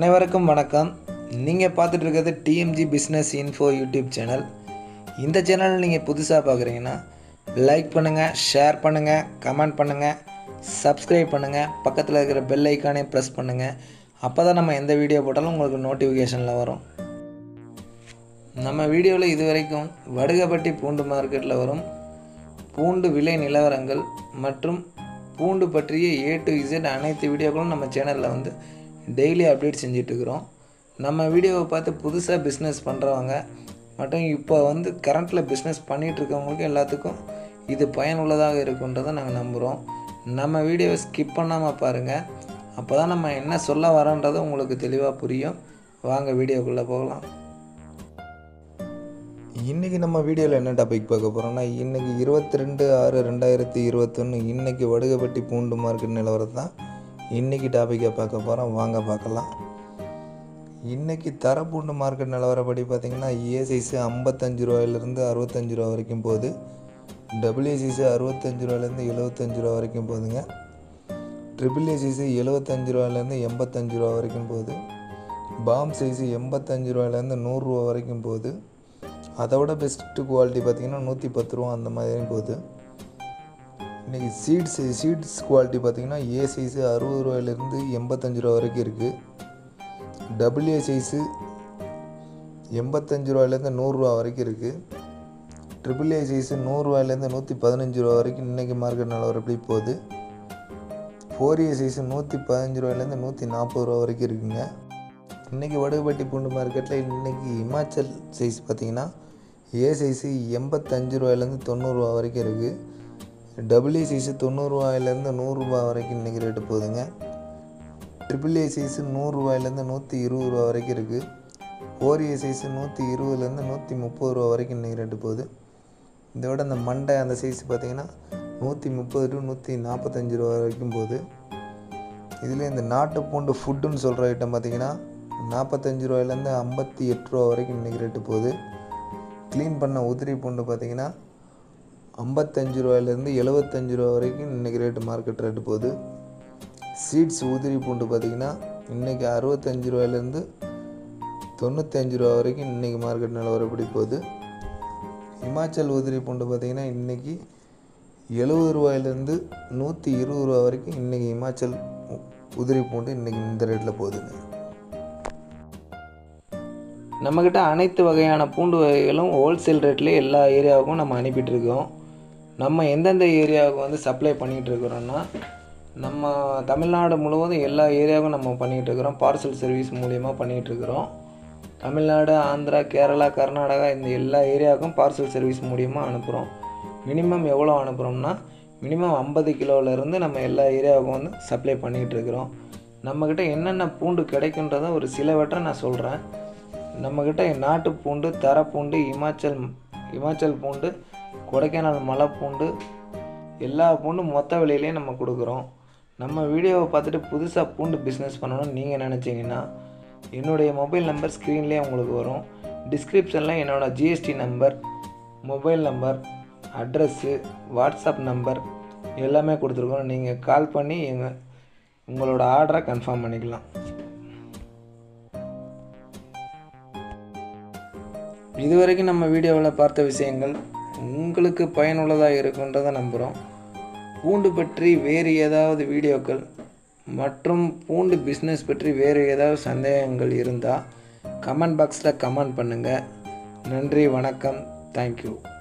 அனைவருக்கும் வணக்கம் நீங்கள் பார்த்துட்டு இருக்கிறது TMG business info YouTube channel இந்த சேனல் நீங்கள் புதுசாக பார்க்குறீங்கன்னா லைக் பண்ணுங்கள் ஷேர் பண்ணுங்கள் கமெண்ட் பண்ணுங்கள் சப்ஸ்கிரைப் பண்ணுங்கள் பக்கத்தில் இருக்கிற பெல் ஐக்கானே ப்ரெஸ் பண்ணுங்கள் அப்போ தான் நம்ம எந்த வீடியோ போட்டாலும் உங்களுக்கு நோட்டிஃபிகேஷனில் வரும் நம்ம வீடியோவில் இது வரைக்கும் வடுகப்பட்டி பூண்டு மார்க்கெட்டில் வரும் பூண்டு விலை நிலவரங்கள் மற்றும் பூண்டு பற்றிய ஏ டு இசட் அனைத்து வீடியோக்களும் நம்ம சேனலில் வந்து டெய்லி அப்டேட் செஞ்சிட்ருக்குறோம் நம்ம வீடியோவை பார்த்து புதுசாக பிஸ்னஸ் பண்ணுறவங்க மற்றும் இப்போ வந்து கரண்ட்டில் பிஸ்னஸ் பண்ணிகிட்ருக்கவங்களுக்கு எல்லாத்துக்கும் இது பயனுள்ளதாக இருக்குன்றதை நாங்கள் நம்புகிறோம் நம்ம வீடியோவை ஸ்கிப் பண்ணாமல் பாருங்கள் அப்போ தான் நம்ம என்ன சொல்ல வரோன்றது உங்களுக்கு தெளிவாக புரியும் வாங்க வீடியோக்குள்ளே போகலாம் இன்றைக்கி நம்ம வீடியோவில் என்ன டாபிக் பார்க்க போகிறோம்னா இன்றைக்கி இருபத்தி ரெண்டு ஆறு ரெண்டாயிரத்தி இருபத்தொன்று இன்றைக்கி வடுகப்பட்டி பூண்டு மார்க்கெட் நிலவரம் தான் இன்றைக்கி டாப்பிக்கை பார்க்க போகிறோம் வாங்க பார்க்கலாம் இன்றைக்கி தரப்பூண்டு மார்க்கெட் நிலவரப்படி பார்த்திங்கன்னா ஏ சைஸு ஐம்பத்தஞ்சு ரூபாயிலேருந்து அறுபத்தஞ்சு ரூபா வரைக்கும் போகுது டபுள்யூ சைஸு அறுபத்தஞ்சு ரூபாயிலேருந்து எழுபத்தஞ்சு ரூபா வரைக்கும் போகுதுங்க ட்ரிபிள் ஏ சைஸு எழுபத்தஞ்சு ரூபாயிலேருந்து எண்பத்தஞ்சு ரூபா வரைக்கும் போகுது பாம் சைஸு எண்பத்தஞ்சு ரூபாயிலேருந்து நூறுரூவா வரைக்கும் போகுது அதை விட பெஸ்ட்டு குவாலிட்டி பார்த்திங்கன்னா நூற்றி பத்து ரூபா அந்த மாதிரி போகுது இன்றைக்கி சீட்ஸ் சீட்ஸ் குவாலிட்டி பார்த்திங்கன்னா ஏ சைஸு அறுபது ரூபாயிலேருந்து எண்பத்தஞ்சு ரூபா வரைக்கும் இருக்குது டபுள் ஏ சைஸு எண்பத்தஞ்சு ரூபாயிலேருந்து நூறுரூவா வரைக்கும் இருக்குது ட்ரிபிள் ஏ சைஸு நூறுரூவாயிலேருந்து நூற்றி பதினஞ்சு ரூபா வரைக்கும் இன்றைக்கி மார்க்கெட் நிலவரம் எப்படி போகுது ஃபோர் ஏ சைஸு நூற்றி பதினஞ்சு ரூபாயிலேருந்து நூற்றி நாற்பது ரூபா வரைக்கும் இருக்குங்க இன்றைக்கி வடுகுப்பட்டி பூண்டு மார்க்கெட்டில் இன்றைக்கி இமாச்சல் சைஸ் பார்த்திங்கன்னா ஏ சைஸு எண்பத்தஞ்சு ரூபாயிலேருந்து தொண்ணூறுரூவா வரைக்கும் இருக்குது டபுள் ஏ சைஸு தொண்ணூறுரூவாயிலேருந்து நூறுரூவா வரைக்கும் இன்றைக்கி ரேட்டு போகுதுங்க ட்ரிபிள் ஏ சைஸு நூறுரூவாயிலேருந்து நூற்றி இருபது ரூபா வரைக்கும் இருக்குது ஃபோர் ஏ சைஸு நூற்றி இருபதுலேருந்து நூற்றி முப்பது ரூபா வரைக்கும் இன்றைக்கி ரேட்டு போகுது இதை விட அந்த மண்டை அந்த சைஸ் பார்த்திங்கன்னா நூற்றி முப்பது டு நூற்றி நாற்பத்தஞ்சு ரூபா வரைக்கும் போகுது இதில் இந்த நாட்டு பூண்டு ஃபுட்டுன்னு சொல்கிற ஐட்டம் பார்த்திங்கன்னா நாற்பத்தஞ்சு ரூபாயிலேருந்து ஐம்பத்தி எட்டு ரூபா வரைக்கும் இன்றைக்கி ரேட்டு போகுது க்ளீன் பண்ண உதிரி பூண்டு பார்த்திங்கன்னா ஐம்பத்தஞ்சு ரூபாயிலேருந்து எழுபத்தஞ்சு ரூபா வரைக்கும் இன்றைக்கி ரேட்டு மார்க்கெட் ரேட்டு போகுது சீட்ஸ் உதிரி பூண்டு பார்த்திங்கன்னா இன்றைக்கி அறுபத்தஞ்சு ரூபாயிலேருந்து தொண்ணூத்தஞ்சு ரூபா வரைக்கும் இன்றைக்கி மார்க்கெட் நிலவரப்படி போகுது இமாச்சல் உதிரி பூண்டு பார்த்திங்கன்னா இன்றைக்கி எழுபது ரூபாயிலேருந்து நூற்றி இருபது ரூபா வரைக்கும் இன்றைக்கி இமாச்சல் உதிரி பூண்டு இன்றைக்கி இந்த ரேட்டில் போகுதுங்க நம்மக்கிட்ட அனைத்து வகையான பூண்டு வகைகளும் ஹோல்சேல் ரேட்லேயே எல்லா ஏரியாவுக்கும் நம்ம அனுப்பிட்டுருக்கோம் நம்ம எந்தெந்த ஏரியாவுக்கு வந்து சப்ளை பண்ணிகிட்ருக்குறோன்னா நம்ம தமிழ்நாடு முழுவதும் எல்லா ஏரியாவுக்கும் நம்ம பண்ணிகிட்ருக்குறோம் பார்சல் சர்வீஸ் மூலியமாக பண்ணிகிட்ருக்குறோம் தமிழ்நாடு ஆந்திரா கேரளா கர்நாடகா இந்த எல்லா ஏரியாவுக்கும் பார்சல் சர்வீஸ் மூலியமாக அனுப்புகிறோம் மினிமம் எவ்வளோ அனுப்புகிறோம்னா மினிமம் ஐம்பது கிலோவிலேருந்து நம்ம எல்லா ஏரியாவுக்கும் வந்து சப்ளை பண்ணிகிட்ருக்குறோம் நம்மக்கிட்ட என்னென்ன பூண்டு கிடைக்குன்றதை ஒரு சிலவற்றை நான் சொல்கிறேன் நம்மக்கிட்ட நாட்டு பூண்டு தர பூண்டு இமாச்சல் இமாச்சல் பூண்டு கொடைக்கானல் மலை பூண்டு எல்லா பூண்டும் மொத்த விலையிலையும் நம்ம கொடுக்குறோம் நம்ம வீடியோவை பார்த்துட்டு புதுசாக பூண்டு பிஸ்னஸ் பண்ணணும்னு நீங்கள் நினச்சிங்கன்னா என்னுடைய மொபைல் நம்பர் ஸ்க்ரீன்லேயே உங்களுக்கு வரும் டிஸ்கிரிப்ஷனில் என்னோடய GST number mobile number address WhatsApp number எல்லாமே கொடுத்துருக்கோம் நீங்கள் கால் பண்ணி எங்கள் உங்களோட ஆர்டரை கன்ஃபார்ம் பண்ணிக்கலாம் இதுவரைக்கும் நம்ம வீடியோவில் பார்த்த விஷயங்கள் உங்களுக்கு பயனுள்ளதாக இருக்குன்றதை நம்புகிறோம் பூண்டு பற்றி வேறு ஏதாவது வீடியோக்கள் மற்றும் பூண்டு பிஸ்னஸ் பற்றி வேறு ஏதாவது சந்தேகங்கள் இருந்தால் கமெண்ட் பாக்ஸில் கமெண்ட் பண்ணுங்கள் நன்றி வணக்கம் தேங்க்யூ